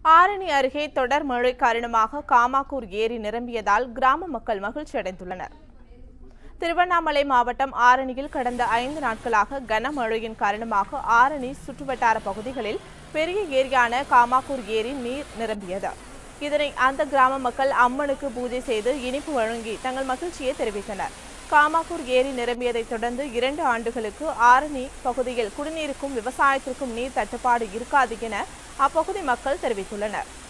ஆரணி அருகே தொடர் மழை காரணமாக காமாக்கூர் ஏரி நிரம்பியதால் கிராம மக்கள் மகிழ்ச்சி அடைந்துள்ளனர் திருவண்ணாமலை மாவட்டம் ஆரணியில் கடந்த ஐந்து நாட்களாக கனமழையின் காரணமாக ஆரணி சுற்றுவட்டார பகுதிகளில் பெரிய ஏரியான காமாக்கூர் ஏரி நீர் நிரம்பியது இதனை அந்த கிராம மக்கள் அம்மனுக்கு பூஜை செய்து இனிப்பு வழங்கி தங்கள் மகிழ்ச்சியை தெரிவித்தனர் காமாக்கூர் ஏரி நிரம்பியதைத் தொடர்ந்து இரண்டு ஆண்டுகளுக்கு ஆரணி பகுதியில் குடிநீருக்கும் விவசாயத்திற்கும் நீர் தட்டுப்பாடு இருக்காது என அப்பகுதி மக்கள் தெரிவித்துள்ளனர்